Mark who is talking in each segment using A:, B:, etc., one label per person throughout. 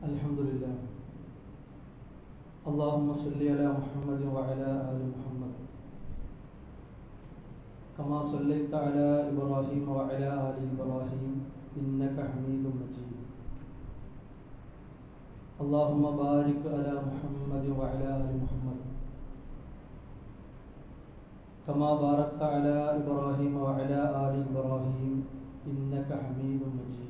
A: الحمد لله اللهم صل على محمد وعلى آل محمد كما صليت على إبراهيم وعلى آل إبراهيم إنك حميد مجيد اللهم بارك على محمد وعلى آل محمد كما باركت على إبراهيم وعلى آل إبراهيم إنك حميد مجيد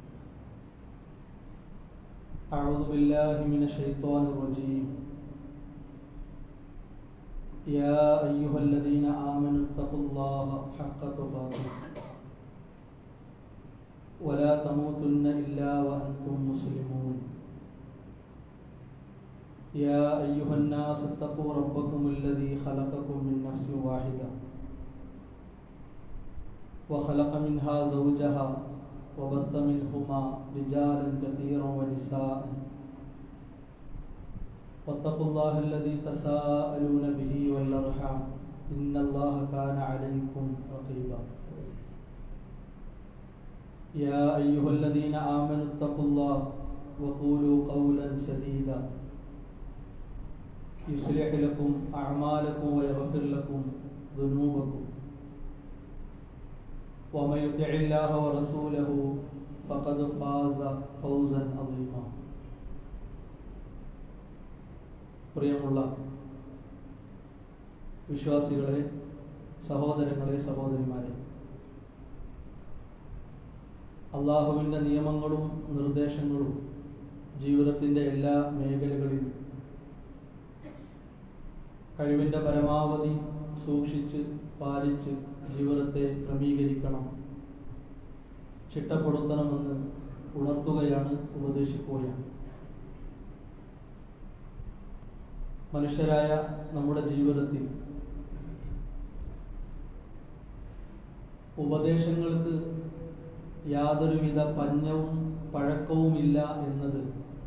A: أعوذ بالله من الشيطان الرجيم يا أيها الذين آمنوا اتقوا الله حق تقاته ولا تموتن إلا وأنتم مسلمون يا أيها الناس اتقوا ربكم الذي خلقكم من نفس واحدة وخلق منها زوجها وبث منهما رجالا كثيرا ونساء واتقوا الله الذي تساءلون به والأرحام إن الله كان عليكم رقيبا يا أيها الذين آمنوا اتقوا الله وقولوا قولا سديدا يصلح لكم أعمالكم ويغفر لكم ذنوبكم ومن يطع الله ورسوله فقد فاز فوزا عظيما പ്രിയമുള്ള വിശ്വാസികളെ സഹോദരങ്ങളെ സഹോദരിമാരെ അള്ളാഹുവിൻ്റെ നിയമങ്ങളും നിർദ്ദേശങ്ങളും ജീവിതത്തിൻ്റെ എല്ലാ മേഖലകളിലും കഴിവിൻ്റെ പരമാവധി സൂക്ഷിച്ച് പാലിച്ച് ജീവിതത്തെ ക്രമീകരിക്കണം ചിട്ടപ്പെടുത്തണമെന്ന് ഉണർത്തുകയാണ് ഉപദേശിക്കുകയാണ് മനുഷ്യരായ നമ്മുടെ ജീവിതത്തിൽ ഉപദേശങ്ങൾക്ക് യാതൊരുവിധ പഞ്ഞവും പഴക്കവുമില്ല എന്നത്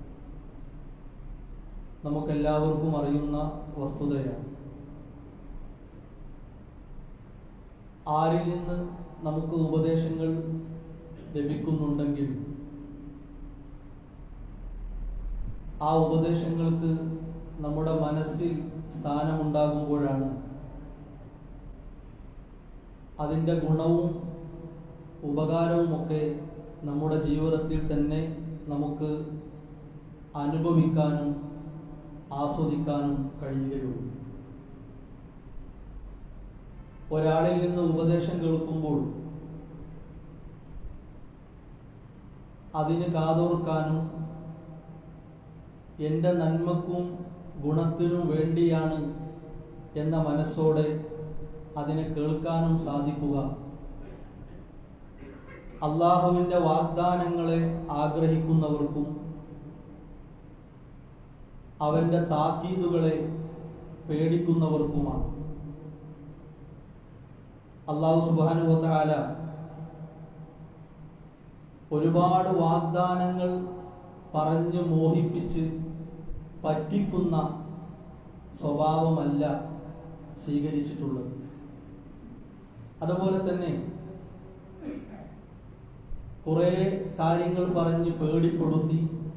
A: നമുക്കെല്ലാവർക്കും അറിയുന്ന വസ്തുതയാണ് ആരിൽ നിന്ന് നമുക്ക് ഉപദേശങ്ങൾ ലഭിക്കുന്നുണ്ടെങ്കിൽ ആ ഉപദേശങ്ങൾക്ക് നമ്മുടെ മനസ്സിൽ സ്ഥാനമുണ്ടാകുമ്പോഴാണ് അതിൻ്റെ ഗുണവും ഉപകാരവുമൊക്കെ നമ്മുടെ ജീവിതത്തിൽ തന്നെ നമുക്ക് അനുഭവിക്കാനും ആസ്വദിക്കാനും കഴിയുകയുള്ളൂ ഒരാളിൽ നിന്ന് ഉപദേശം കേൾക്കുമ്പോൾ അതിന് കാതോർക്കാനും എൻ്റെ നന്മക്കും ഗുണത്തിനും വേണ്ടിയാണ് എന്ന മനസ്സോടെ അതിനെ കേൾക്കാനും സാധിക്കുക അള്ളാഹുവിൻ്റെ വാഗ്ദാനങ്ങളെ ആഗ്രഹിക്കുന്നവർക്കും അവൻ്റെ താക്കീതുകളെ പേടിക്കുന്നവർക്കുമാണ് അള്ളാഹു സുബാനുവല ഒരുപാട് വാഗ്ദാനങ്ങൾ പറഞ്ഞു മോഹിപ്പിച്ച് പറ്റിക്കുന്ന സ്വഭാവമല്ല സ്വീകരിച്ചിട്ടുള്ളത് അതുപോലെ തന്നെ കുറെ കാര്യങ്ങൾ പറഞ്ഞ് പേടിപ്പെടുത്തി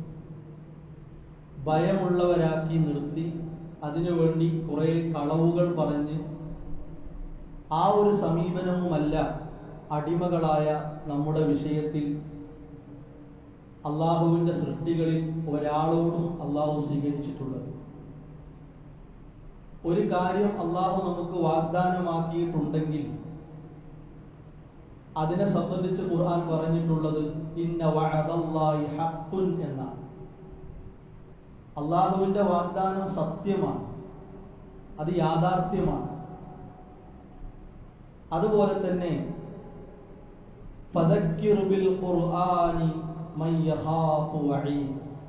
A: ഭയമുള്ളവരാക്കി നിർത്തി അതിനുവേണ്ടി കുറെ കളവുകൾ പറഞ്ഞ് ആ ഒരു സമീപനവുമല്ല അടിമകളായ നമ്മുടെ വിഷയത്തിൽ അള്ളാഹുവിൻ്റെ സൃഷ്ടികളിൽ ഒരാളോടും അള്ളാഹു സ്വീകരിച്ചിട്ടുള്ളത് ഒരു കാര്യം അള്ളാഹു നമുക്ക് വാഗ്ദാനമാക്കിയിട്ടുണ്ടെങ്കിൽ അതിനെ സംബന്ധിച്ച് ഖുർആൻ പറഞ്ഞിട്ടുള്ളത് ഇന്ന വഅദല്ലാഹി ഹഖ്ഖുൻ എന്നാണ് അള്ളാഹുവിന്റെ വാഗ്ദാനം സത്യമാണ് അത് യാഥാർത്ഥ്യമാണ് അതുപോലെ തന്നെ ഫദക്കിർ ബിൽ ഖുർആനി മൻ യഖാഫു വഈദ്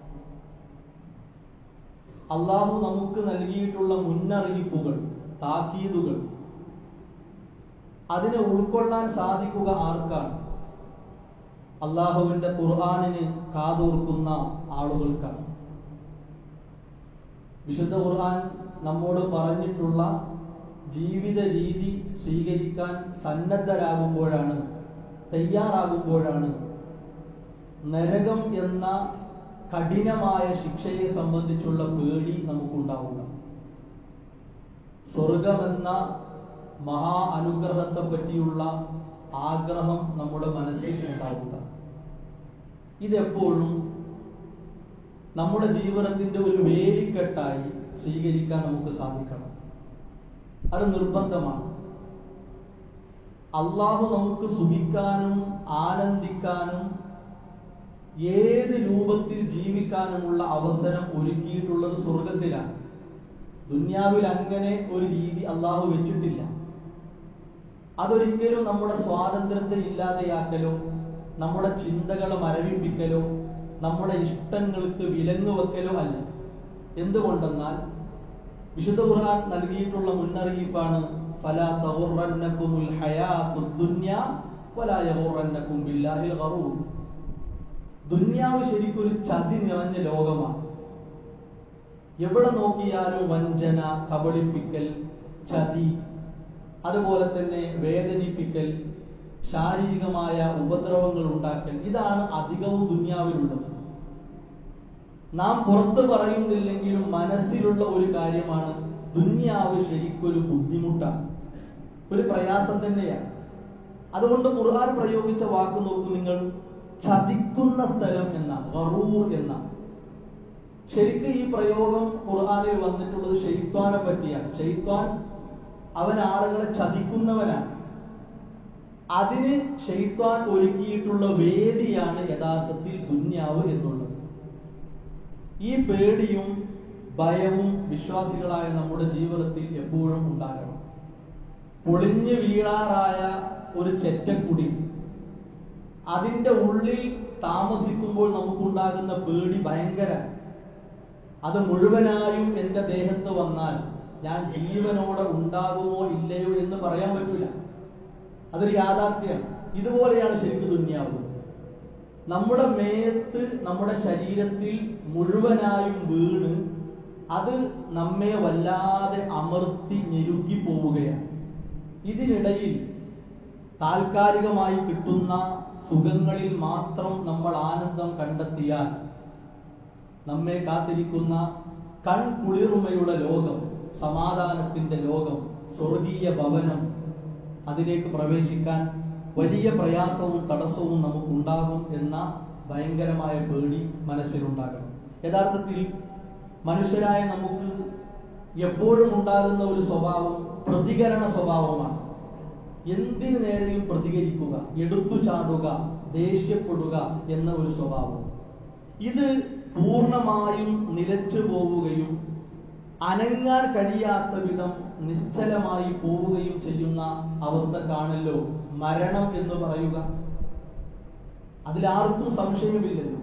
A: അള്ളാഹു നമുക്ക് നൽകിയിട്ടുള്ള മുന്നറിയിപ്പുകൾ താക്കീതുകൾ അതിനെ ഉൾക്കൊള്ളാൻ സാധിക്കുക ആർക്കാണ് അള്ളാഹുവിന്റെ ഖുർആാനിന് കാതോർക്കുന്ന ആളുകൾക്കാണ് വിശുദ്ധ ഖുർആൻ നമ്മോട് പറഞ്ഞിട്ടുള്ള ജീവിത രീതി സ്വീകരിക്കാൻ സന്നദ്ധരാകുമ്പോഴാണ് തയ്യാറാകുമ്പോഴാണ് നരകം എന്ന കഠിനമായ ശിക്ഷയെ സംബന്ധിച്ചുള്ള പേടി നമുക്കുണ്ടാവുക സ്വർഗമെന്ന മഹാ അനുഗ്രഹത്തെ പറ്റിയുള്ള ആഗ്രഹം നമ്മുടെ മനസ്സിൽ ഉണ്ടാവുക ഇതെപ്പോഴും നമ്മുടെ ജീവിതത്തിന്റെ ഒരു വേലിക്കെട്ടായി സ്വീകരിക്കാൻ നമുക്ക് സാധിക്കണം അത് നിർബന്ധമാണ് അള്ളാഹു നമുക്ക് സുഖിക്കാനും ആനന്ദിക്കാനും ഏത് രൂപത്തിൽ ജീവിക്കാനുമുള്ള അവസരം ഒരുക്കിയിട്ടുള്ളത് സ്വർഗത്തിലാണ് ദുന്യാവിൽ അങ്ങനെ ഒരു രീതി അള്ളാഹു വെച്ചിട്ടില്ല അതൊരിക്കലും നമ്മുടെ സ്വാതന്ത്ര്യത്തെ ഇല്ലാതെയാക്കലോ നമ്മുടെ ചിന്തകളെ മരവിപ്പിക്കലോ നമ്മുടെ ഇഷ്ടങ്ങൾക്ക് വിലങ്ങ് വെക്കലോ അല്ല എന്തുകൊണ്ടെന്നാൽ വിശുദ്ധ ഖുർആൻ നൽകിയിട്ടുള്ള മുന്നറിയിപ്പാണ് ഫലാ തഗുറന്നകുമുൽ ഹയാത്തുദ് ദുനിയ വലാ യഗുറന്നകും ബില്ലാഹിൽ ഗറൂർ ദുന്യാവ് ശരിക്കും ഒരു ചതി നിറഞ്ഞ ലോകമാണ് എവിടെ നോക്കിയാലും വഞ്ചന കബളിപ്പിക്കൽ ചതി അതുപോലെ തന്നെ വേദനിപ്പിക്കൽ ശാരീരികമായ ഉപദ്രവങ്ങൾ ഉണ്ടാക്കൽ ഇതാണ് അധികവും ദുന്യാവിലുള്ളത് നാം പുറത്ത് പറയുന്നില്ലെങ്കിലും മനസ്സിലുള്ള ഒരു കാര്യമാണ് ദുന്യാവ് ശരിക്കൊരു ബുദ്ധിമുട്ടാണ് ഒരു പ്രയാസം തന്നെയാണ് അതുകൊണ്ട് ഖുർആൻ പ്രയോഗിച്ച വാക്ക് നോക്കൂ നിങ്ങൾ ചതിക്കുന്ന സ്ഥലം എന്ന ഗറൂർ എന്ന ശരിക്കും ഈ പ്രയോഗം ഖുർആനിൽ വന്നിട്ടുള്ളത് ഷെയ്ത്വാനെ പറ്റിയാണ് ഷെയ്ത്വാൻ അവൻ ആളുകളെ ചതിക്കുന്നവനാണ് അതിന് ഷെയ്ത്വാൻ ഒരുക്കിയിട്ടുള്ള വേദിയാണ് യഥാർത്ഥത്തിൽ ദുന്യാവ് എന്നുള്ളത് ഈ പേടിയും ഭയവും വിശ്വാസികളായ നമ്മുടെ ജീവിതത്തിൽ എപ്പോഴും ഉണ്ടാകണം പൊളിഞ്ഞു വീഴാറായ ഒരു ചെറ്റക്കുടി അതിന്റെ ഉള്ളിൽ താമസിക്കുമ്പോൾ നമുക്കുണ്ടാകുന്ന പേടി ഭയങ്കര അത് മുഴുവനായും എന്റെ ദേഹത്ത് വന്നാൽ ഞാൻ ജീവനോടെ ഉണ്ടാകുമോ ഇല്ലയോ എന്ന് പറയാൻ പറ്റൂല അതൊരു യാഥാർത്ഥ്യമാണ് ഇതുപോലെയാണ് ശരിക്കും ദുന്യാവ് നമ്മുടെ മേത്ത് നമ്മുടെ ശരീരത്തിൽ മുഴുവനായും വീണ് അത് നമ്മെ വല്ലാതെ അമർത്തി ഞെരുക്കി പോവുകയാണ് ഇതിനിടയിൽ താൽക്കാലികമായി കിട്ടുന്ന സുഖങ്ങളിൽ മാത്രം നമ്മൾ ആനന്ദം കണ്ടെത്തിയാൽ നമ്മെ കാത്തിരിക്കുന്ന കൺകുളിർമയുടെ ലോകം സമാധാനത്തിന്റെ ലോകം സ്വർഗീയ ഭവനം അതിലേക്ക് പ്രവേശിക്കാൻ വലിയ പ്രയാസവും തടസ്സവും നമുക്കുണ്ടാകും എന്ന ഭയങ്കരമായ പേടി മനസ്സിലുണ്ടാകണം യഥാർത്ഥത്തിൽ മനുഷ്യരായ നമുക്ക് എപ്പോഴും ഉണ്ടാകുന്ന ഒരു സ്വഭാവം പ്രതികരണ സ്വഭാവമാണ് എന്തിനു നേരെയും പ്രതികരിക്കുക എടുത്തു ചാടുക ദേഷ്യപ്പെടുക എന്ന ഒരു സ്വഭാവം ഇത് പൂർണ്ണമായും നിലച്ചു പോവുകയും അനങ്ങാൻ കഴിയാത്ത വിധം നിശ്ചലമായി പോവുകയും ചെയ്യുന്ന അവസ്ഥക്കാണല്ലോ മരണം എന്ന് പറയുക അതിലാർക്കും സംശയമില്ലല്ലോ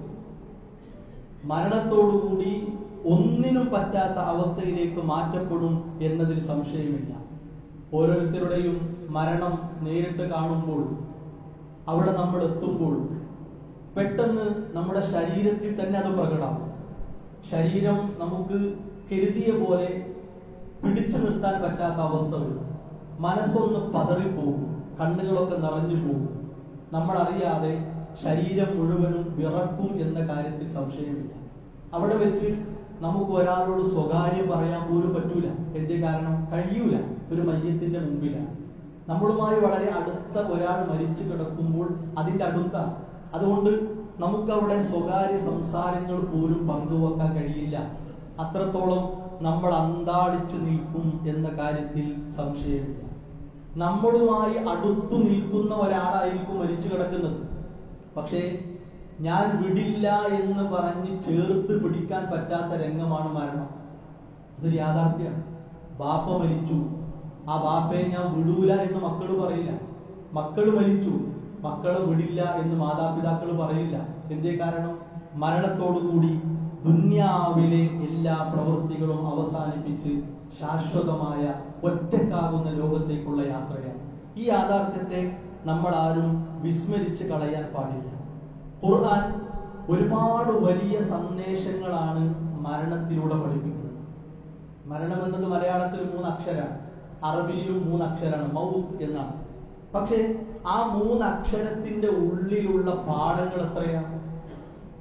A: മരണത്തോടുകൂടി ഒന്നിനും പറ്റാത്ത അവസ്ഥയിലേക്ക് മാറ്റപ്പെടും എന്നതിൽ സംശയമില്ല ഓരോരുത്തരുടെയും മരണം നേരിട്ട് കാണുമ്പോൾ അവിടെ നമ്മൾ എത്തുമ്പോൾ പെട്ടെന്ന് നമ്മുടെ ശരീരത്തിൽ തന്നെ അത് പ്രകടമാകും ശരീരം നമുക്ക് കരുതിയ പോലെ പിടിച്ചു നിർത്താൻ പറ്റാത്ത അവസ്ഥ വരും മനസ്സൊന്ന് പതറിപ്പോകും കണ്ണുകളൊക്കെ നിറഞ്ഞു പോകും നമ്മൾ അറിയാതെ ശരീരം മുഴുവനും വിറക്കും എന്ന കാര്യത്തിൽ സംശയമില്ല അവിടെ വെച്ച് നമുക്ക് ഒരാളോട് സ്വകാര്യം പറയാൻ പോലും പറ്റൂല എന്തേ കാരണം കഴിയൂല ഒരു മയ്യത്തിന്റെ മുമ്പിലാണ് നമ്മളുമായി വളരെ അടുത്ത ഒരാൾ മരിച്ചു കിടക്കുമ്പോൾ അതിന്റെ അടുത്താണ് അതുകൊണ്ട് നമുക്കവിടെ സ്വകാര്യ സംസാരങ്ങൾ പോലും പങ്കുവെക്കാൻ കഴിയില്ല അത്രത്തോളം നമ്മൾ അന്താളിച്ചു നിൽക്കും എന്ന കാര്യത്തിൽ സംശയമില്ല നമ്മളുമായി അടുത്തു നിൽക്കുന്ന ഒരാളായിരിക്കും മരിച്ചു കിടക്കുന്നത് പക്ഷേ ഞാൻ വിടില്ല എന്ന് പറഞ്ഞ് ചേർത്ത് പിടിക്കാൻ പറ്റാത്ത രംഗമാണ് മരണം അതൊരു യാഥാർത്ഥ്യമാണ് ബാപ്പ മരിച്ചു ആ ബാപ്പയെ ഞാൻ വിടൂല എന്ന് മക്കൾ പറയില്ല മക്കൾ മരിച്ചു മക്കളെ വിടില്ല എന്ന് മാതാപിതാക്കൾ പറയില്ല എന്തേ കാരണം മരണത്തോടുകൂടി ദുന്യാവിലെ എല്ലാ പ്രവൃത്തികളും അവസാനിപ്പിച്ച് ശാശ്വതമായ ഒറ്റക്കാകുന്ന ലോകത്തേക്കുള്ള യാത്രയാണ് ഈ യാഥാർത്ഥ്യത്തെ നമ്മൾ ആരും വിസ്മരിച്ച് കളയാൻ പാടില്ല ഖുർആൻ ഒരുപാട് വലിയ സന്ദേശങ്ങളാണ് മരണത്തിലൂടെ പഠിപ്പിക്കുന്നത് മരണം എന്നത് മലയാളത്തിൽ മൂന്ന് അക്ഷരാണ് അറബിയിലും മൂന്ന് അക്ഷരാണ് മൗത്ത് എന്നാണ് പക്ഷേ ആ മൂന്ന് അക്ഷരത്തിന്റെ ഉള്ളിലുള്ള പാഠങ്ങൾ എത്രയാണ്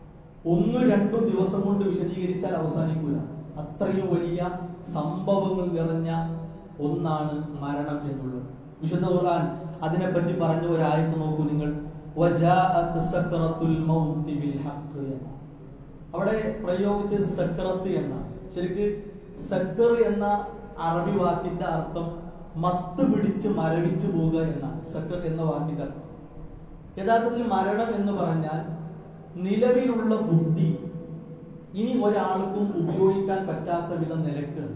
A: ഒന്നു രണ്ടും ദിവസം കൊണ്ട് വിശദീകരിച്ചാൽ അവസാനിക്കൂല അത്രയും വലിയ സംഭവങ്ങൾ നിറഞ്ഞ ഒന്നാണ് മരണം എന്നുള്ളത് വിശുദ്ധ ഖുർആൻ അതിനെപ്പറ്റി പറഞ്ഞ ഒരു ആയത്ത് നോക്കൂ നിങ്ങൾ വജാഅത്ത് സക്രത്തുൽ മൗത്തി ബിൽ ഹഖ് എന്ന അവിടെ പ്രയോഗിച്ചത് സക്രത്ത് എന്ന ശരിക്ക് സക്കർ എന്ന അറബി വാക്കിന്റെ അർത്ഥം മത്ത് പിടിച്ച് മരവിച്ചു പോവുക എന്ന സക്കർ എന്ന വാക്കിന്റെ അർത്ഥം യഥാർത്ഥത്തിൽ മരണം എന്ന് പറഞ്ഞാൽ നിലവിലുള്ള ബുദ്ധി ഇനി ഒരാൾക്കും ഉപയോഗിക്കാൻ പറ്റാത്ത വിധം നിലക്കുകയാണ്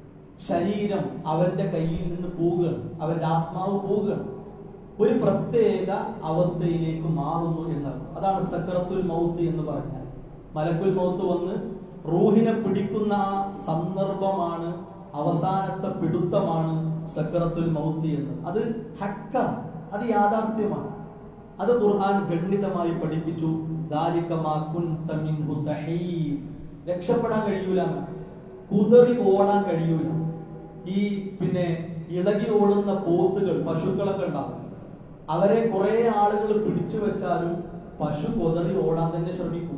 A: ശരീരം അവന്റെ കയ്യിൽ നിന്ന് പോവുകയാണ് അവന്റെ ആത്മാവ് പോവുകയാണ് ഒരു പ്രത്യേക അവസ്ഥയിലേക്ക് മാറുന്നു എന്നർത്ഥം അതാണ് സക്കറത്തുൽ മൗത്ത് എന്ന് പറഞ്ഞാൽ മലക്കുൽ മൗത്ത് വന്ന് റൂഹിനെ പിടിക്കുന്ന ആ സന്ദർഭമാണ് അവസാനത്തെ പിടുത്തമാണ് സക്കറത്തുൽ മൗത്ത് എന്ന് അത് ഹക്കാണ് അത് യാഥാർത്ഥ്യമാണ് അത് ഖുർആൻ ഗണ്ഡിതമായി പഠിപ്പിച്ചു ദാലിക മാ കുൻത മിൻഹു തഹീദ്. രക്ഷപ്പെടാൻ കഴിയൂല എന്ന്. കുതറി ഓടാൻ കഴിയൂല ഈ പിന്നെ ഇളകി ഓടുന്ന പോത്തുകൾ പശുക്കളൊക്കെ ഉണ്ടാവും അവരെ കുറെ ആളുകൾ പിടിച്ചു വെച്ചാലും പശു കൊതറി ഓടാൻ തന്നെ ശ്രമിക്കും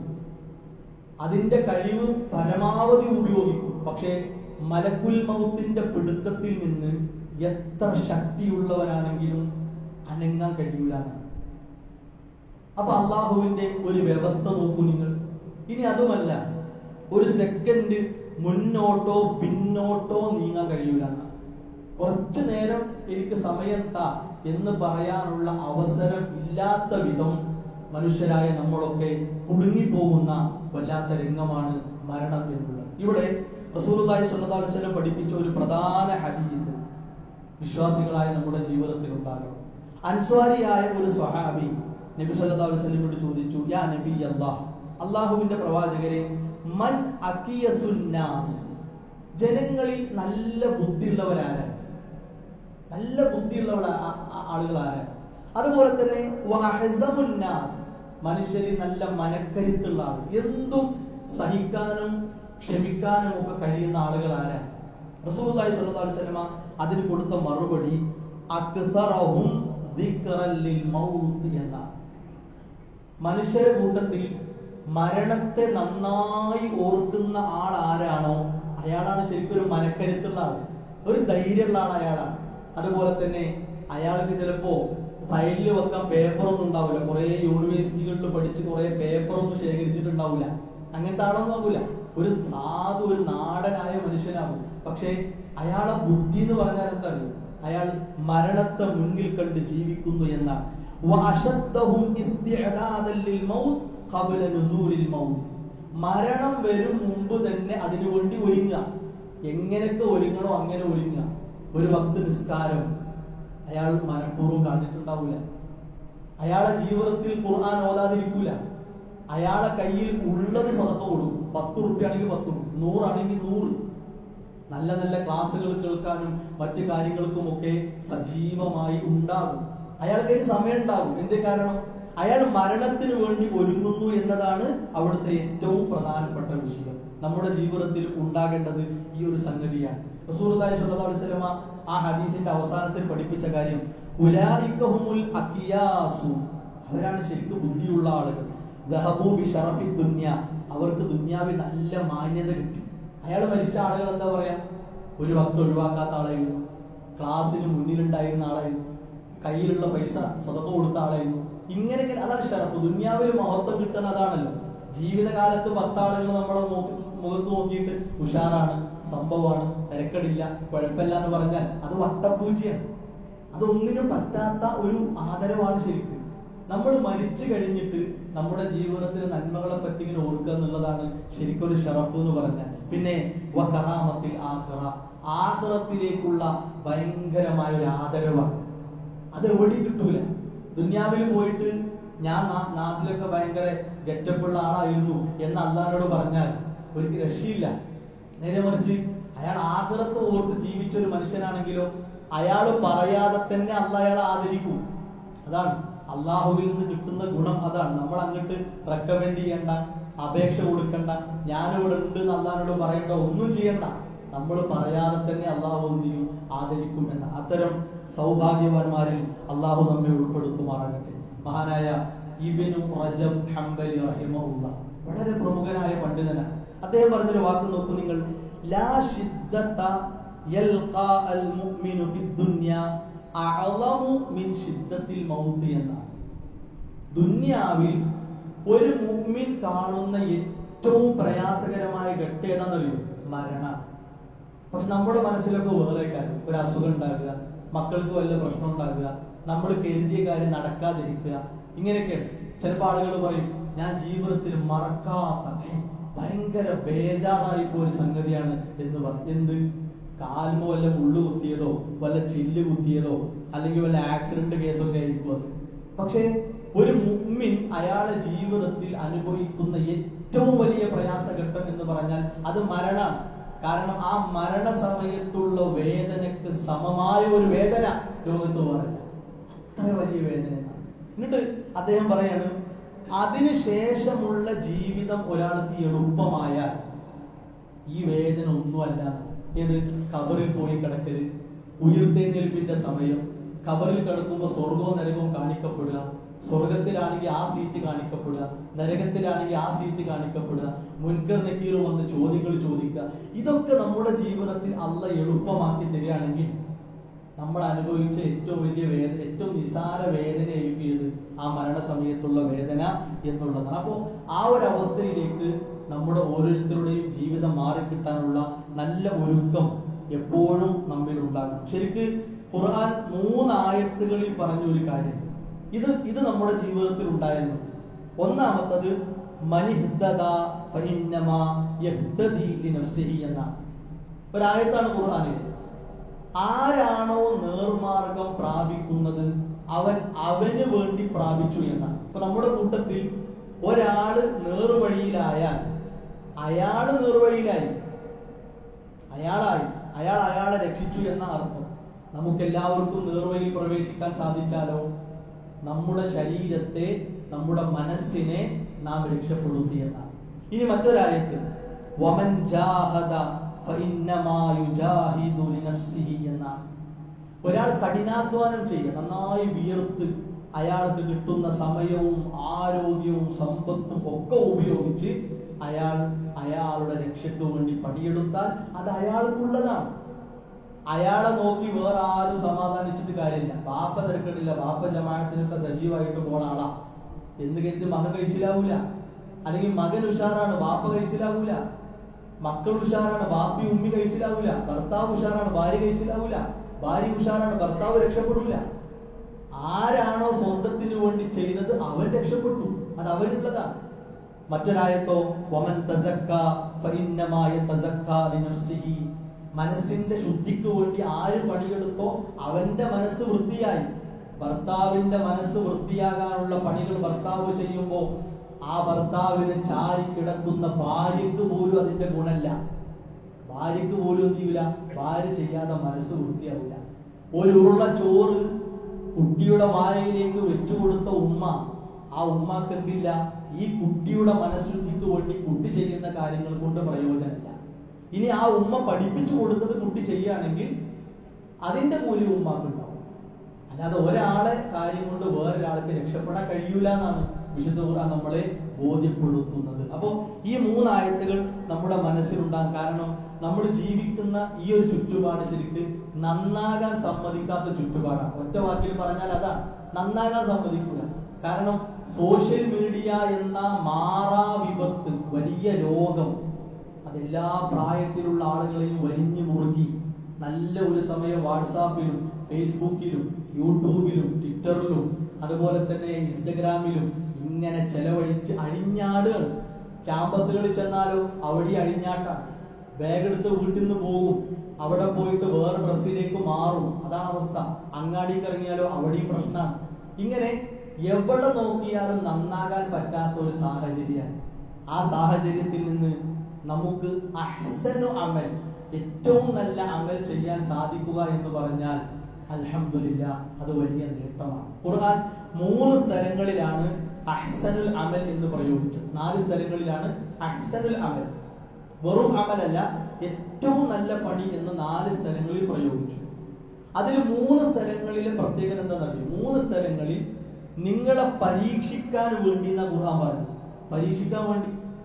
A: അതിന്റെ കഴിവ് പരമാവധി ഉപയോഗിക്കും പക്ഷേ മലക്കുൽ മൗത്തിന്റെ പിടുത്തത്തിൽ നിന്ന് എത്ര ശക്തിയുള്ളവനാണെങ്കിലും അനങ്ങാൻ കഴിയൂല എന്നാണ്. അപ്പൊ അള്ളാഹുവിന്റെ ഒരു വ്യവസ്ഥ നോക്കൂ നിങ്ങൾ ഇനി അതുമല്ല ഒരു സെക്കൻഡ് മുന്നോട്ടോ പിന്നോട്ടോ നീങ്ങാൻ കഴിയൂല എന്നാണ്. കുറച്ചു നേരം എനിക്ക് സമയം താ എന്ന് പറയാനുള്ള അവസരം ഇല്ലാത്ത വിധം മനുഷ്യരായ നമ്മളൊക്കെ കുടുങ്ങിപ്പോകുന്ന വല്ലാത്ത രംഗമാണ് മരണം എന്നുള്ളത് ഇവിടെ റസൂലുള്ളാഹി സ്വല്ലല്ലാഹു അലൈഹി വസല്ലം പഠിപ്പിച്ച ഒരു പ്രധാന ഹദീസ് വിശ്വാസികളായ നമ്മുടെ ജീവിതത്തിൽ ഉണ്ടാകണം അൻസ്വാരിയായ ഒരു സ്വഹാബി നബി സല്ലല്ലാഹു അലൈഹി വസല്ലമയോട് ചോദിച്ചു യാ നബി അല്ലാഹ് അള്ളാഹുവിന്റെ പ്രവാചകരെ മൻ അക്കിയസുന്നാസ് ജനങ്ങളിൽ നല്ല ബുദ്ധിയുള്ളവരാരാണ് നല്ല ബുദ്ധിയുള്ളവർ ആളുകൾ ആരാണ് അതുപോലെ തന്നെ വഹസമുന്നാസ് മനുഷ്യരിൽ നല്ല മനക്കരുത്തുള്ള ആൾ എന്തും സഹിക്കാനും ക്ഷമിക്കാനും ഒക്കെ കഴിയുന്ന ആളുകൾ ആരാണ് റസൂലുള്ളാഹി സ്വല്ലല്ലാഹു അലൈഹി വസല്ലമ അതിന് കൊടുത്ത മറുപടി അക്തറഹും ദിക്റൻ ലിൽ മൗത്ത് എന്നാണ് മനുഷ്യരുടെ കൂട്ടത്തിൽ മരണത്തെ നന്നായി ഓർക്കുന്ന ആൾ ആരാണോ അയാളാണ് ശരിക്കും ഒരു മനക്കരുത്തുള്ള ആൾ ഒരു ധൈര്യമുള്ള ആൾ അയാളാണ് അതുപോലെ തന്നെ അയാൾക്ക് ചിലപ്പോ ഫയലിൽ വെക്കാൻ പേപ്പർ ഒന്നും ഉണ്ടാവില്ല കുറെ യൂണിവേഴ്സിറ്റികളിൽ പഠിച്ച് കുറെ പേപ്പർ ഒന്നും ശേഖരിച്ചിട്ടുണ്ടാവില്ല അങ്ങനത്തെ ആളൊന്നും ആകൂല ഒരു സാധു ഒരു നാടനായ മനുഷ്യനാകും പക്ഷേ അയാളെ ബുദ്ധി എന്ന് പറഞ്ഞാൽ എന്താണ് അയാൾ മരണത്തെ മുന്നിൽ കണ്ട് ജീവിക്കുന്നു എന്നാണ് വഅശദ്ദഹും ഇസ്തിഅദാദൻ ലിൽ മൗത്ത് ഖബ്ല നുസൂലിൽ മൗത്ത് മരണം വരും മുമ്പ് തന്നെ അതിനു വേണ്ടി ഒരുങ്ങുക എങ്ങനെയൊക്കെ ഒരുങ്ങണോ അങ്ങനെ ഒരുങ്ങുക ഒരു ഭക്ത നിസ്കാരം അയാൾ മനഃപൂർവ്വം കാണിട്ടുണ്ടാവില്ല അയാളെ ജീവിതത്തിൽ ഖുർആൻ ഓതാതിരിക്കൂല അയാളെ കയ്യിൽ ഉള്ളത് സ്വതക്ക കൊടുക്കും പത്ത് റുപ്യ ആണെങ്കിൽ പത്ത് കൊടുക്കും നൂറാണെങ്കിൽ നൂറ് നല്ല നല്ല ക്ലാസ്സുകൾ കേൾക്കാനും മറ്റു കാര്യങ്ങൾക്കും ഒക്കെ സജീവമായി ഉണ്ടാകും അയാൾക്ക് ഒരു സമയം ഉണ്ടാകും എന്തേ കാരണം അയാൾ മരണത്തിന് വേണ്ടി ഒരുങ്ങുന്നു എന്നതാണ് അവിടുത്തെ ഏറ്റവും പ്രധാനപ്പെട്ട വിഷയം നമ്മുടെ ജീവിതത്തിൽ ഉണ്ടാകേണ്ടത് ഈ ഒരു സംഗതിയാണ് റസൂലുള്ളാഹി സ്വല്ലല്ലാഹു അലൈഹി വസല്ലമ ആ ഹദീസിന്റെ അവസാനത്തിൽ പഠിപ്പിച്ച കാര്യം ഉലായിക്കഹുമുൽ അഖിയാസു അവരാണ് ശരിക്കും ബുദ്ധിയുള്ള ആളുകൾ ദഹബൂ ബി ഷറഫി ദുന്യ അവർക്ക് ദുന്യാവിൽ നല്ല മാന്യത കിട്ടി അയാൾ മരിച്ച ആളുകൾ എന്താ പറയാ ഒരു വക്ത് ഒഴിവാക്കാത്ത ആളായിരുന്നു ക്ലാസ്സിന് മുന്നിലുണ്ടായിരുന്ന ആളായിരുന്നു കയ്യിലുള്ള പൈസ സ്വതക്ക കൊടുത്ത ആളായിരുന്നു ഇങ്ങനെ ഇങ്ങനെ അതാണ് ഷറഫ് ദുന്യാവിൽ മഹത്വം കിട്ടുന്ന അതാണല്ലോ ജീവിതകാലത്ത് പത്താളുകൾ നമ്മളെ മു- മുഖത്ത് നോക്കിയിട്ട് ഉഷാറാണ് സംഭവമാണ് തിരക്കടില്ല കുഴപ്പമില്ല എന്ന് പറഞ്ഞാൽ അത് വട്ടപ്പൂജയാണ് അതൊന്നിനും പറ്റാത്ത ഒരു ആദരവാണ് ശരിക്കും നമ്മൾ മരിച്ചു കഴിഞ്ഞിട്ട് നമ്മുടെ ജീവിതത്തിലെ നന്മകളെ പറ്റി ഇങ്ങനെ ഓർക്കുക എന്നുള്ളതാണ് ശരിക്കും ഒരു ഷറഫ് എന്ന് പറഞ്ഞാൽ പിന്നെ വകറാമത്തിൽ ആഹ്റ ആഹ്റത്തിലേക്കുള്ള ഭയങ്കരമായ ഒരു ആദരവാണ് അത് എവിടെയും കിട്ടൂല ദുന്യാവിൽ പോയിട്ട് ഞാൻ നാ- നാട്ടിലൊക്കെ ഭയങ്കര ഗെറ്റപ്പുള്ള ആളായിരുന്നു എന്ന് അള്ളഹാനോട് പറഞ്ഞാൽ ഒരിക്കലും രക്ഷയില്ല നേരെ മറിച്ച് അയാൾ ആഹ്റത്ത് ഓർത്ത് ജീവിച്ച ഒരു മനുഷ്യനാണെങ്കിലോ അയാൾ പറയാതെ തന്നെ അള്ള അയാളെ ആദരിക്കും അതാണ് അള്ളാഹുവിൽ നിന്ന് കിട്ടുന്ന ഗുണം അതാണ് നമ്മൾ അങ്ങോട്ട് റെക്കമെൻഡ് ചെയ്യണ്ട അപേക്ഷ കൊടുക്കണ്ട ഞാനിവിടെ ഉണ്ട് എന്ന് അള്ളഹാനോട് പറയണ്ട ഒന്നും ചെയ്യണ്ട നമ്മൾ പറയാതെ തന്നെ അള്ളാഹു എന്ത് ചെയ്യും ആദരിക്കും എന്ന അത്തരം സൗഭാഗ്യവാന്മാരിൽ അള്ളാഹു നമ്മെ ഉൾപ്പെടുത്തുമാറാകട്ടെ മഹാനായ ഇബിനു റജബ് ഹംബലി റഹിമഹുല്ല വളരെ പ്രമുഖനായ പണ്ഡിതനാണ് അദ്ദേഹം പറഞ്ഞൊരു വാക്ക് നോക്കൂ നിങ്ങൾ ലാ ഷിദ്ദത യൽഖാ അൽ മുഅ്മിനു ഫിദ് ദുനിയ അഅളമു മിൻ ഷിദ്ദത്തിൽ മൗത്ത് എന്നാണ് ദുന്യാവിൽ ഒരു മുഅ്മിൻ കാണുന്ന ഏറ്റവും പ്രയാസകരമായ ഘട്ടം ഏതാണെന്നറിയോ മരണം പക്ഷെ നമ്മുടെ മനസ്സിലൊക്കെ വേറെ കാര്യം ഒരു അസുഖം ഉണ്ടാകുക മക്കൾക്ക് വല്ല പ്രശ്നം ഉണ്ടാകുക നമ്മൾ കരുതിയ കാര്യം നടക്കാതിരിക്കുക ഇങ്ങനെയൊക്കെയാണ് ചിലപ്പോൾ ആളുകൾ പറയും ഞാൻ ജീവിതത്തിൽ മറക്കാത്ത ഭയങ്കര ബേജാറായി പോയ ഒരു സംഗതിയാണ് എന്ന് പറയും എന്ത് കാൽമോ വല്ല മുള്ളു കുത്തിയതോ വല്ല ചില്ല് കുത്തിയതോ അല്ലെങ്കിൽ വല്ല ആക്സിഡന്റ് കേസൊക്കെ ആയിരിക്കും അത് പക്ഷേ ഒരു മുമ്മിൻ അയാളെ ജീവിതത്തിൽ അനുഭവിക്കുന്ന ഏറ്റവും വലിയ പ്രയാസഘട്ടം എന്ന് പറഞ്ഞാൽ അത് മരണമാണ് കാരണം ആ മരണ സമയത്തുള്ള വേദനക്ക് സമമായ ഒരു വേദന ലോകത്ത് പറയില്ല അത്ര വലിയ വേദന എന്നിട്ട് അദ്ദേഹം പറയാണ് അതിനുശേഷമുള്ള ജീവിതം ഒരാൾക്ക് എളുപ്പമായാൽ ഈ വേദന ഒന്നുമല്ല ഏത് കബറിൽ പോയി കിടക്കല് ഉയർത്തെഴുന്നേൽപ്പിന്റെ സമയം കബറിൽ കിടക്കുമ്പോൾ സ്വർഗവും നരകവും കാണിക്കപ്പെടുക സ്വർഗത്തിലാണെങ്കിൽ ആ സീറ്റ് കാണിക്കപ്പെടുക നരകത്തിലാണെങ്കിൽ ആ സീറ്റ് കാണിക്കപ്പെടുക മുൻകർ നക്കീർ വന്ന് ചോദ്യങ്ങൾ ചോദിക്കുക ഇതൊക്കെ നമ്മുടെ ജീവിതത്തിൽ അല്ല എളുപ്പമാക്കി തരികയാണെങ്കിൽ നമ്മൾ അനുഭവിച്ച ഏറ്റവും വലിയ വേദന ഏറ്റവും നിസാര വേദനയായിരിക്കും ഇത് ആ മരണസമയത്തുള്ള വേദന എന്നുള്ളതാണ് അപ്പോൾ ആ ഒരു അവസ്ഥയിലേക്ക് നമ്മുടെ ഓരോരുത്തരുടെയും ജീവിതം മാറിക്കിട്ടാനുള്ള നല്ല ഒരുക്കം എപ്പോഴും നമ്മിൽ ഉണ്ടാകും ശരിക്ക് ഖുർആൻ മൂന്നായത്തുകളിൽ പറഞ്ഞ ഒരു കാര്യം ഇത് ഇത് നമ്മുടെ ജീവിതത്തിൽ ഉണ്ടായിരുന്നു ഒന്നാമത്തത് മനിഹ്ദദ ഫഇന്നമാ യഹ്തദി ലിനഫ്സിഹി എന്നാണ് ഒരായത്താണ് ഖുർആനിൽ ആരാണോ നേർമാർഗം പ്രാപിക്കുന്നത് അവൻ അവന് വേണ്ടി പ്രാപിച്ചു എന്നാണ് ഇപ്പൊ നമ്മുടെ കൂട്ടത്തിൽ ഒരാള് നേർവഴിയിലായാൽ അയാള് നേർവഴിയിലായി അയാളായി അയാൾ അയാളെ രക്ഷിച്ചു എന്ന അർത്ഥം നമുക്ക് എല്ലാവർക്കും നേർവഴിയിൽ പ്രവേശിക്കാൻ സാധിച്ചാലോ നമ്മുടെ ശരീരത്തെ നമ്മുടെ മനസ്സിനെ നാം രക്ഷപ്പെടുത്തി എന്നാണ് ഇനി മറ്റൊരായത്ത് വമൻ ജാഹദ ഫഇന്നമാ യുജാഹിദു ലിനഫ്സിഹി എന്നാണ് ഒരാൾ കഠിനാധ്വാനം ചെയ്യുക നന്നായി വിയർത്ത് അയാൾക്ക് കിട്ടുന്ന സമയവും ആരോഗ്യവും സമ്പത്തും ഒക്കെ ഉപയോഗിച്ച് അയാൾ അയാളുടെ രക്ഷയ്ക്ക് വേണ്ടി പണിയെടുത്താൽ അത് അയാൾക്കുള്ളതാണ് അയാളെ നോക്കി വേറെ ആരും സമാധാനിച്ചിട്ട് കാര്യമില്ല ബാപ്പ തിരക്കണ്ടില്ല ബാപ്പ ജമാഅത്തിനൊക്കെ സജീവമായിട്ട് പോണ ആളാ എന്ന് കരുതി മകൻ കഴിച്ചിലാവൂല അല്ലെങ്കിൽ മകൻ ഉഷാറാണ് ബാപ്പ കഴിച്ചിലാവൂല മക്കൾ ഉഷാറാണ് ബാപ്പി ഉമ്മി കഴിച്ചിലാവൂല ഭർത്താവ് ഉഷാറാണ് ഭാര്യ കഴിച്ചിലാവൂല ഭാര്യ ഉഷാറാണ് ഭർത്താവ് രക്ഷപ്പെടൂല ആരാണോ സ്വന്തത്തിന് വേണ്ടി ചെയ്തത് അവൻ രക്ഷപ്പെട്ടു അത് അവനുള്ളതാണ് മറ്റൊരായത്തോ വമൻ തസക്ക ഫഇന്നമാ യതസക്ക ലിനഫ്സിഹി മനസ്സിന്റെ ശുദ്ധിക്ക് വേണ്ടി ആര് പണിയെടുത്തോ അവന്റെ മനസ്സ് വൃത്തിയായി ഭർത്താവിന്റെ മനസ്സ് വൃത്തിയാകാനുള്ള പണികൾ ഭർത്താവ് ചെയ്യുമ്പോ ആ ഭർത്താവിന് ചാരി കിടക്കുന്ന ഭാര്യക്ക് പോലും അതിന്റെ ഗുണല്ല ഭാര്യക്ക് പോലും എന്ത് ചെയ്യൂല ഭാര്യ ചെയ്യാതെ മനസ്സ് വൃത്തിയാവില്ല ഒരു ഉരുള ചോറ് കുട്ടിയുടെ വായയിലേക്ക് വെച്ചു കൊടുത്ത ഉമ്മ ആ ഉമ്മാക്ക് എന്തില്ല ഈ കുട്ടിയുടെ മനഃശുദ്ധിക്ക് വേണ്ടി കുട്ടി ചെയ്യുന്ന കാര്യങ്ങൾ കൊണ്ട് പ്രയോജനമില്ല ഇനി ആ ഉമ്മ പഠിപ്പിച്ചു കൊടുത്തത് കുട്ടി ചെയ്യുകയാണെങ്കിൽ അതിന്റെ കൂലി ഉമ്മാക്ക് ഉണ്ടാവും അല്ലാതെ ഒരാളെ കാര്യം കൊണ്ട് വേറൊരാൾക്ക് രക്ഷപ്പെടാൻ കഴിയൂല എന്നാണ് വിശുദ്ധ ഖുർആൻ നമ്മളെ ബോധ്യപ്പെടുത്തുന്നത് അപ്പോൾ ഈ മൂന്നായത്തുകൾ നമ്മുടെ മനസ്സിലുണ്ടാകും കാരണം നമ്മൾ ജീവിക്കുന്ന ഈ ഒരു ചുറ്റുപാട് ശരിക്ക് നന്നാകാൻ സമ്മതിക്കാത്ത ചുറ്റുപാടാണ് ഒറ്റ വാക്കിൽ പറഞ്ഞാൽ അതാണ് നന്നാകാൻ സമ്മതിക്കൂല കാരണം സോഷ്യൽ മീഡിയ എന്ന മാറാ വിപത്ത് വലിയ രോഗം അതെല്ലാ പ്രായത്തിലുള്ള ആളുകളെയും വലിഞ്ഞു മുറുക്കി നല്ല ഒരു സമയം വാട്സാപ്പിലും ഫേസ്ബുക്കിലും യൂട്യൂബിലും ട്വിറ്ററിലും അതുപോലെ തന്നെ ഇൻസ്റ്റഗ്രാമിലും ഇങ്ങനെ ചെലവഴിച്ച് അഴിഞ്ഞാടുകൾ ക്യാമ്പസുകളിൽ ചെന്നാലോ അവിടെ അഴിഞ്ഞാട്ടാണ് ബാഗ് എടുത്ത് വീട്ടിൽ നിന്ന് പോകും അവിടെ പോയിട്ട് വേറെ ഡ്രസ്സിലേക്ക് മാറും അതാണ് അവസ്ഥ അങ്ങാടിക്ക് ഇറങ്ങിയാലോ അവിടെയും പ്രശ്നമാണ് ഇങ്ങനെ എവിടെ നോക്കിയാലും നന്നാകാൻ പറ്റാത്ത ഒരു സാഹചര്യമാണ് ആ സാഹചര്യത്തിൽ നിന്ന് നമുക്ക് അഹ്സനു അമൽ ഏറ്റവും നല്ല അമൽ ചെയ്യാൻ സാധിക്കുക എന്ന് പറഞ്ഞാൽ അൽഹംദുലില്ല അത് വലിയ നേട്ടമാണ് ഖുർആൻ മൂന്ന് സ്ഥലങ്ങളിലാണ് അഹ്സനുൽ അമൽ എന്ന് പ്രയോഗിച്ചത് നാല് സ്ഥലങ്ങളിലാണ് അഹ്സനുൽ അമൽ വെറും അമലല്ല ഏറ്റവും നല്ല പണി എന്ന് നാല് സ്ഥലങ്ങളിൽ പ്രയോഗിച്ചു അതിൽ മൂന്ന് സ്ഥലങ്ങളിലെ പ്രത്യേകത എന്താണെന്നറിയോ മൂന്ന് സ്ഥലങ്ങളിൽ നിങ്ങളെ പരീക്ഷിക്കാൻ വേണ്ടി എന്നാ ഖുർആൻ പറഞ്ഞു പരീക്ഷിക്കാൻ വേണ്ടി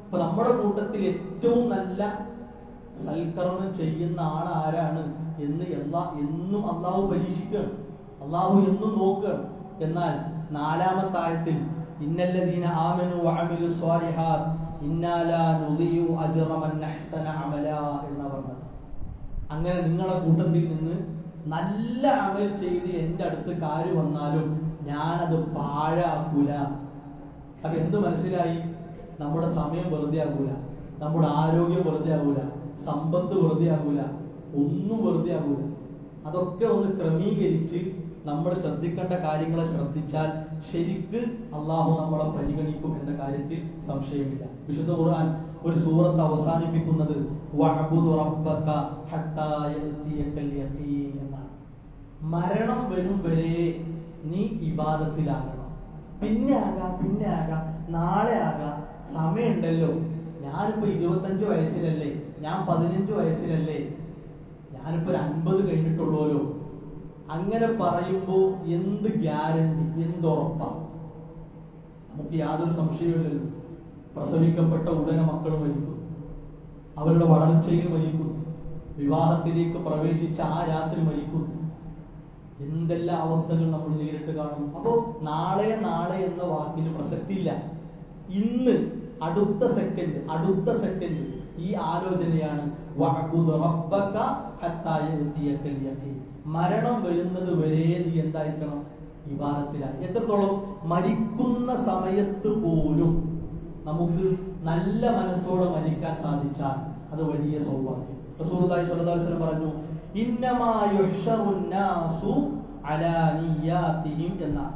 A: അപ്പൊ നമ്മുടെ കൂട്ടത്തിൽ ഏറ്റവും നല്ല സൽക്കർമ്മം ചെയ്യുന്ന ആൾ ആരാണ് എന്ന് എല്ലാ എന്നും അള്ളാഹു പരീക്ഷിക്കുകയാണ് അള്ളാഹു എന്നും നോക്കുകയാണ് എന്നാൽ നാലാമത്തെ ആയത്തിൽ ഇന്നല്ലദീന ആമനു വഅമിലു സ്വാലിഹാത്ത് ഇന്നാലാ നുദിയു അജ്റ മൻ അഹ്സന അമല എന്നാ പറഞ്ഞത് അങ്ങനെ നിങ്ങളെ കൂട്ടത്തിൽ നിന്ന് നല്ല അമൽ ചെയ്ത് എൻ്റെ അടുത്ത് കാര്യം വന്നാലും ഞാനത് പാഴാക്കൂല അപ്പൊ എന്ത് മനസ്സിലായി നമ്മുടെ സമയം വെറുതെ ആകൂല നമ്മുടെ ആരോഗ്യം വെറുതെ ആകൂല സമ്പത്ത് വെറുതെ ആകൂല ഒന്നും വെറുതെ ആകൂല അതൊക്കെ ഒന്ന് ക്രമീകരിച്ച് നമ്മൾ ശ്രദ്ധിക്കേണ്ട കാര്യങ്ങളെ ശ്രദ്ധിച്ചാൽ ശരിക്ക് അള്ളാഹു നമ്മളെ പരിഗണിക്കും എന്ന കാര്യത്തിൽ സംശയമില്ല വിശുദ്ധ ഖുർആൻ ഒരു സൂറത്ത് അവസാനിപ്പിക്കുന്നത് വഅബ്ദു റബ്ബക ഹത്താ യഅതിയക്കൽ യഖീൻ എന്നാണ് മരണം വരും വരെ നീ ഇബാദത്തിലാകണം പിന്നെ ആകാം പിന്നെ ആകാം നാളെ ആകാം സമയമുണ്ടല്ലോ ഞാനിപ്പോ ഇരുപത്തഞ്ച് വയസ്സിലല്ലേ ഞാൻ പതിനഞ്ച് വയസ്സിലല്ലേ ഞാനിപ്പോ ഒരു അൻപത് കഴിഞ്ഞിട്ടുള്ളൂല്ലോ അങ്ങനെ പറയുമ്പോ എന്ത് ഗ്യാരണ്ടി എന്ത് ഉറപ്പാ നമുക്ക് യാതൊരു സംശയമില്ലല്ലോ പ്രസവിക്കപ്പെട്ട ഉടനെ മക്കൾ മരിക്കും അവരുടെ വളർച്ചയിൽ മരിക്കും വിവാഹത്തിലേക്ക് പ്രവേശിച്ച ആ രാത്രി മരിക്കും എന്തെല്ലാം അവസ്ഥകൾ നമ്മൾ നേരിട്ട് കാണും അപ്പോ നാളെ നാളെ എന്ന വാക്കിന് പ്രസക്തിയില്ല ഇന്ന് അടുത്ത സെക്കൻഡ് അടുത്ത സെക്കൻഡ് ഈ ആലോചനയാണ് വഅബ്ദു റബ്ബക ഹത്താ യഅതിയക്കൽ യഖീൻ. മരണം വരുന്നത് വരെ നീ എന്തായിരിക്കണം വിവാദത്തിലായി എത്രത്തോളം മരിക്കുന്ന സമയത്ത് പോലും നമുക്ക് നല്ല മനസ്സോടെ മരിക്കാൻ സാധിച്ചാൽ അത് വലിയ സൗഭാഗ്യം റസൂലുള്ളാഹി സ്വല്ലല്ലാഹു അലൈഹി വസല്ലം പറഞ്ഞു ഇന്നമാ യുഹ്ശറുൻ നാസു അലാ നിയ്യാതിഹിം എന്നാണ്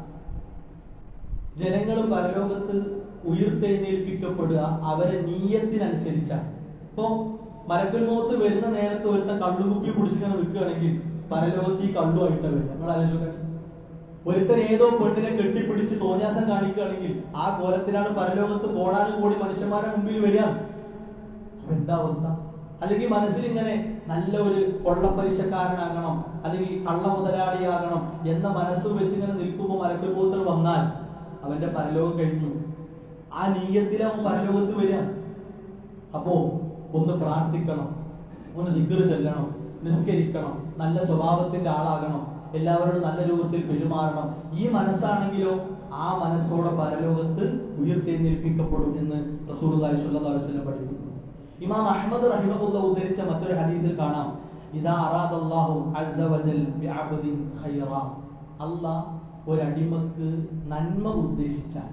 A: ജനങ്ങൾ പരലോകത്ത് ഉയർത്തെഴുന്നേൽപ്പിക്കപ്പെടുക അവരെ നീയത്തിനനുസരിച്ചാണ് ഇപ്പോ മലക്കൽ മോത്ത് വരുന്ന നേരത്ത് ഒരുത്ത കള്ളുകുപ്പി പിടിച്ചിങ്ങനെ നിൽക്കുകയാണെങ്കിൽ പരലോകത്ത് ഈ കള്ളുമായിട്ട് വരും ഞങ്ങൾ ആലോചിക്കുക ഒരുത്തൻ ഏതോ പെണ്ണിനെ കെട്ടിപ്പിടിച്ച് തോന്യാസം കാണിക്കുകയാണെങ്കിൽ ആ കോലത്തിലാണ് പരലോകത്ത് കോടാനും കോടി മനുഷ്യന്മാരുടെ മുമ്പിൽ വരിക അപ്പൊ എന്താ അവസ്ഥ അല്ലെങ്കിൽ മനസ്സിൽ ഇങ്ങനെ നല്ല ഒരു കൊള്ളപ്പലിശക്കാരനാകണം അല്ലെങ്കിൽ കള്ള മുതലാളിയാകണം എന്ന മനസ്സ് വെച്ച് ഇങ്ങനെ നിൽക്കുമ്പോൾ മലക്കുപോത്തൽ വന്നാൽ അവന്റെ പരലോകം കഴിഞ്ഞു ആ നീയത്തിലാവും പരലോകത്ത് വരിക അപ്പോ ഒന്ന് പ്രാർത്ഥിക്കണം ഒന്ന് ദിഗറ് ചെല്ലണം നിസ്കരിക്കണം നല്ല സ്വഭാവത്തിന്റെ ആളാകണം എല്ലാവരോടും നല്ല രൂപത്തിൽ പെരുമാറണം ഈ മനസ്സാണെങ്കിലോ ആ മനസ്സോടെ പരലോകത്ത് ഉയർത്തെഴുന്നേൽപ്പിക്കപ്പെടും എന്ന് റസൂലുള്ളാഹി സ്വല്ലല്ലാഹു അലൈഹി വസല്ലം പഠിപ്പിക്കുന്നു ഇമാം അഹ്മദ് റഹിമഹുല്ല ഉദ്ധരിച്ച മറ്റൊരു ഹദീസിൽ കാണാം ഇദാ അറാദല്ലാഹു അസ്സ വജൽ ബിഅബ്ദിൻ ഖൈറ അല്ലാഹ് ഒരടിമക്ക് നന്മ ഉദ്ദേശിച്ചാൽ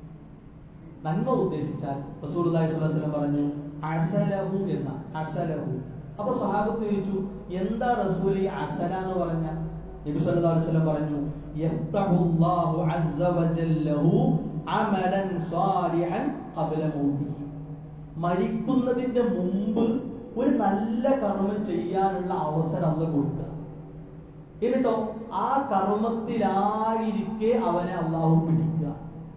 A: നന്മ ഉദ്ദേശിച്ചാൽ റസൂലുള്ളാഹി സ്വല്ലല്ലാഹു അലൈഹി വസല്ലം പറഞ്ഞു അസലഹു എന്ന അസലഹു അപ്പൊ സഹാബത്ത് ചോദിച്ചു എന്താ റസൂൽ ഈ അസല എന്ന് പറഞ്ഞ നബി സല്ലല്ലാഹു അലൈഹി വസല്ലം പറഞ്ഞു യഫ്തഹുല്ലാഹു അസ്സ വജല്ലഹു അമലൻ സാലിഹൻ ഖബല മൗതിഹി മരിക്കുന്നതിന്റെ മുമ്പ് ഒരു നല്ല കർമ്മം ചെയ്യാനുള്ള അവസരം അല്ല കൊടുക്കുക എന്നിട്ടോ ആ കർമ്മത്തിലായിരിക്കെ അവനെ അള്ളാഹു പിടിക്കുക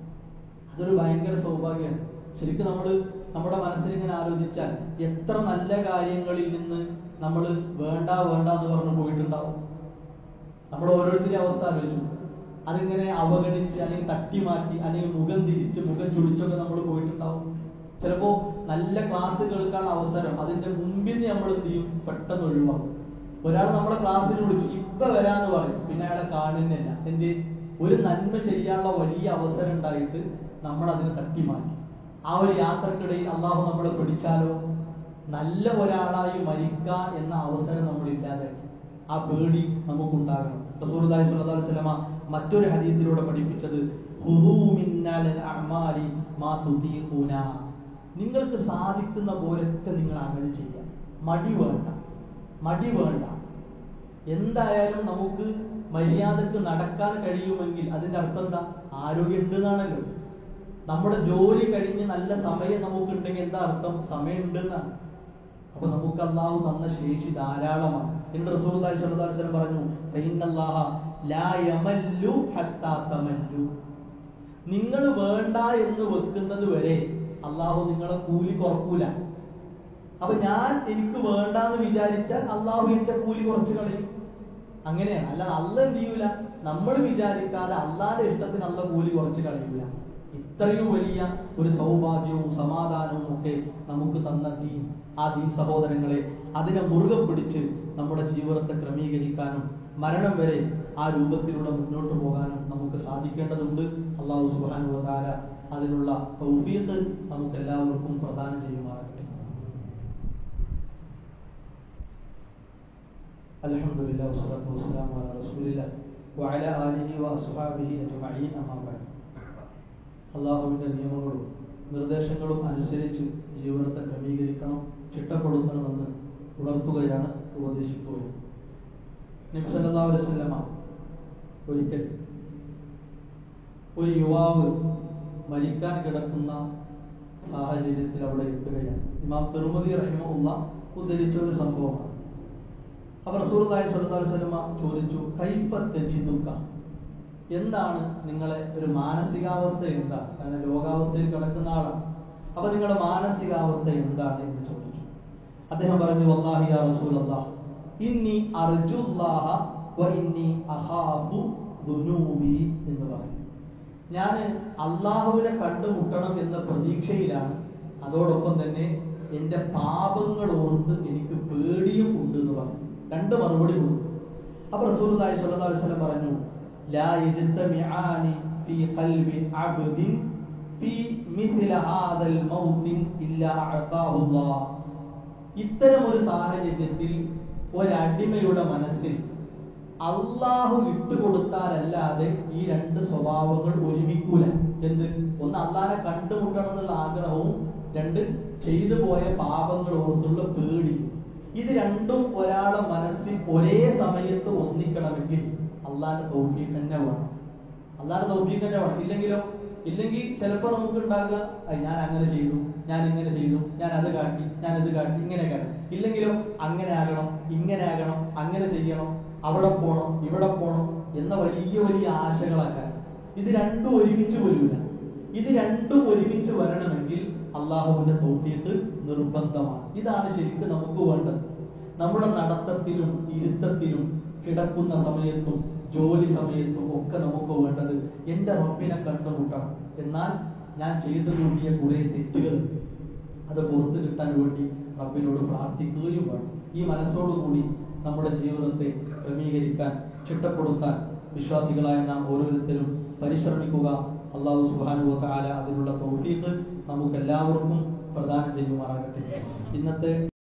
A: അതൊരു ഭയങ്കര സൗഭാഗ്യമാണ് ശരിക്കും നമ്മൾ നമ്മുടെ മനസ്സിൽ ഇങ്ങനെ ആലോചിച്ചാൽ എത്ര നല്ല കാര്യങ്ങളിൽ നിന്ന് നമ്മൾ വേണ്ട വേണ്ട എന്ന് പറഞ്ഞു പോയിട്ടുണ്ടാവും നമ്മൾ ഓരോരുത്തരുടെ അവസ്ഥ ആലോചിച്ചു അതിങ്ങനെ അവഗണിച്ച് അല്ലെങ്കിൽ തട്ടി മാറ്റി അല്ലെങ്കിൽ മുഖം തിരിച്ച് മുഖം ചുളിച്ചൊക്കെ നമ്മൾ പോയിട്ടുണ്ടാവും ചിലപ്പോ നല്ല ക്ലാസ് കേൾക്കാനുള്ള അവസരം അതിന്റെ മുമ്പിൽ നിന്ന് നമ്മൾ എന്ത് ചെയ്യും പെട്ടെന്ന് ഒഴിവാക്കും ഒരാൾ നമ്മളെ ക്ലാസ്സിൽ വിളിച്ചു ഇപ്പൊ വരാന്ന് പറയും പിന്നെ അയാളെ കാണുന്നില്ല എന്ത് ഒരു നന്മ ചെയ്യാനുള്ള വലിയ അവസരം ഉണ്ടായിട്ട് നമ്മൾ അതിനെ തട്ടി മാറ്റി ആ ഒരു യാത്രക്കിടയിൽ അള്ളാഹു നമ്മളെ പിടിച്ചാലോ നല്ല ഒരാളായി മരിക്കുക എന്ന അവസരം നമ്മൾ ഇല്ലാതാക്കി ആ പേടി നമുക്കുണ്ടാകണം റസൂലുള്ളാഹി സ്വല്ലല്ലാഹു അലൈഹി വസല്ലമ മറ്റൊരു ഹദീസിലൂടെ പഠിപ്പിച്ചത് ഖുദൂ മിന്നൽ അഅമാലി മാ തുതീഖൂന നിങ്ങൾക്ക് സാധിക്കുന്ന പോലൊക്കെ നിങ്ങൾ അമൽ ചെയ്യുക മടി വേണ്ട മടി വേണ്ട എന്തായാലും നമുക്ക് മര്യാദക്ക് നടക്കാൻ കഴിയുമെങ്കിൽ അതിന്റെ അർത്ഥം എന്താ ആരോഗ്യം ഉണ്ട് എന്നാണല്ലോ നമ്മുടെ ജോലി കഴിഞ്ഞ് നല്ല സമയം നമുക്കുണ്ടെങ്കിൽ എന്താ അർത്ഥം സമയം ഉണ്ട് എന്നാണ് അപ്പൊ നമുക്ക് അള്ളാഹു തന്ന ശേഷി ധാരാളമാണ് എന്ന് റസൂലുള്ളാഹി സ്വല്ലല്ലാഹു അലൈഹി വസല്ലം പറഞ്ഞു ഫഇന്നല്ലാഹ ലാ യമല്ലു ഹത്താ തമല്ലു നിങ്ങൾ വേണ്ട എന്ന് വെക്കുന്നത് വരെ അള്ളാഹു നിങ്ങളെ കൂലി കുറക്കൂല അപ്പൊ ഞാൻ എനിക്ക് വേണ്ടാന്ന് വിചാരിച്ചാൽ അള്ളാഹു എന്റെ കൂലി കുറച്ച് കളയും അങ്ങനെയാണ് അല്ലാതെ അല്ല എന്ത് ചെയ്യൂല നമ്മൾ വിചാരിക്കാതെ അള്ളാന്റെ ഇഷ്ടത്തിന് അല്ല കൂലി കുറച്ച് കളയൂല ഇത്രയും വലിയ ഒരു സൗഭാഗ്യവും സമാധാനവും ഒക്കെ നമുക്ക് തന്ന ദീൻ ആ ദീൻ സഹോദരങ്ങളെ അതിനെ മുറുകെ പിടിച്ച് നമ്മുടെ ജീവിതത്തെ ക്രമീകരിക്കാനും മരണം വരെ ആ രൂപത്തിലൂടെ മുന്നോട്ട് പോകാനും നമുക്ക് സാധിക്കേണ്ടതുണ്ട് അള്ളാഹു സുബാനു താര അതിനുള്ള തൗഫീഖ് നമുക്ക് എല്ലാവർക്കും പ്രദാനം ചെയ്യുമാറാകട്ടെ അൽഹംദുലില്ലാ വസ്സലാത്തു വസ്സലാമു അലാ റസൂലില്ലാ വഅലാ ആലിഹി വഅസ്ഹാബിഹി അജ്മഈൻ അമ്മാ ബഅദ് അള്ളാഹുവിന്റെ നിയമങ്ങളും നിർദ്ദേശങ്ങളും അനുസരിച്ച് ജീവിതത്തെ ക്രമീകരിക്കണം ചിട്ടപ്പെടുത്തണമെന്ന് ഉണർത്തുകയാണ് ഉപദേശിക്കുകയും നബി സല്ലല്ലാഹു അലൈഹി വസല്ലമ ഒരിക്കൽ ഒരു യുവാവ് മരിക്കാൻ കിടക്കുന്ന സാഹചര്യത്തിൽ അവിടെ എത്തുകയാണ് ഇമാം തിരുമതി റഹിമുള്ള ഉദ്ധരിച്ച ഒരു സംഭവമാണ് അപ്പൊ റസൂലുള്ളാഹി സ്വല്ലല്ലാഹു അലൈഹി വസല്ലമ ചോദിച്ചു കൈഫ തജിദുക എന്താണ് നിങ്ങളെ ഒരു മാനസികാവസ്ഥ എന്താ കാരണം ലോകാവസ്ഥയിൽ കിടക്കുന്ന ആളാണ് അപ്പൊ നിങ്ങളുടെ മാനസികാവസ്ഥ എന്താണ് എന്ന് ചോദിച്ചു അദ്ദേഹം പറഞ്ഞു വല്ലാഹി യാ റസൂലല്ലാഹ് ഇന്നി അർജുല്ലാഹ വ ഇന്നി അഖാഫു ദുനൂബി എന്ന് പറഞ്ഞു ഞാൻ അള്ളാഹുവിനെ കണ്ടുമുട്ടണം എന്ന പ്രതീക്ഷയിലാണ് അതോടൊപ്പം തന്നെ എന്റെ പാപങ്ങൾ ഓർത്ത് എനിക്ക് പേടിയും ഉണ്ട് എന്ന് പറഞ്ഞു രണ്ട് മറുപടി കൊടുത്തു അപ്പൊ റസൂലുള്ളാഹി സ്വല്ലല്ലാഹു അലൈഹി വസല്ലം പറഞ്ഞു ലാ യജ്തമിആനി ഫീ ഖൽബി അബ്ദിൻ ഫീ മിഥ്ല ഹാദൽ മൗത്തിൻ ഇല്ലാ അഅതാഹുല്ലാഹ് ഇത്തരം ഒരു സാഹചര്യത്തിൽ ഒരടിമയുടെ മനസ്സിൽ അള്ളാഹു ഇട്ടുകൊടുത്താലല്ലാതെ ഈ രണ്ട് സ്വഭാവങ്ങൾ ഒരുമിക്കൂല എന്ത് ഒന്ന് അള്ളാഹിനെ കണ്ടുമുട്ടണം എന്നുള്ള ആഗ്രഹവും രണ്ട് ചെയ്തു പോയ പാപങ്ങൾ ഓർത്തുള്ള പേടി ഇത് രണ്ടും ഒരാളെ മനസ്സിൽ ഒരേ സമയത്ത് ഒന്നിക്കണമെങ്കിൽ അള്ളാഹിന്റെ തൗഫീഖ് തന്നെ വേണം അള്ളാഹിന്റെ തൗഫീഖ് തന്നെ വേണം ഇല്ലെങ്കിലോ ഇല്ലെങ്കിൽ ചിലപ്പോൾ നമുക്ക് ഉണ്ടാകുക "ഐ, ഞാൻ അങ്ങനെ ചെയ്തു ഞാൻ ഇങ്ങനെ ചെയ്തു ഞാൻ അത് കാട്ടി ഞാൻ ഇത് കാട്ടി ഇങ്ങനെ കാട്ടി ഇല്ലെങ്കിലോ അങ്ങനെ ആകണം ഇങ്ങനെ ആകണം അങ്ങനെ ചെയ്യണം അവിടെ പോണം ഇവിടെ പോണം എന്ന വലിയ വലിയ ആശകളാക്കാൻ ഇത് രണ്ടും ഒരുമിച്ച് വരൂല ഇത് രണ്ടും ഒരുമിച്ച് വരണമെങ്കിൽ അള്ളാഹുവിന്റെ തൗഫീഖ് നിർബന്ധമാണ് ഇതാണ് ശരിക്കും നമുക്ക് വേണ്ടത് നമ്മുടെ നടത്തത്തിലും ഇരുത്തത്തിലും കിടക്കുന്ന സമയത്തും ജോലി സമയത്തും ഒക്കെ നമുക്ക് വേണ്ടത് എന്റെ റബ്ബിനെ കണ്ടുമുട്ടണം എന്നാൽ ഞാൻ ചെയ്തു കൂട്ടിയ കുറെ തെറ്റുകൾ അത് പുറത്തു കിട്ടാൻ വേണ്ടി റബ്ബിനോട് പ്രാർത്ഥിക്കുകയും വേണം ഈ മനസ്സോടുകൂടി നമ്മുടെ ജീവിതത്തെ ക്രമീകരിക്കാൻ ചിട്ടപ്പെടുത്താൻ വിശ്വാസികളായ നാം ഓരോരുത്തരും പരിശ്രമിക്കുക അള്ളാഹു സുബാനു താല അതിനുള്ള തൗഫീഖ് നമുക്ക് എല്ലാവർക്കും പ്രദാനം ചെയ്യുമാറാകട്ടെ ഇന്നത്തെ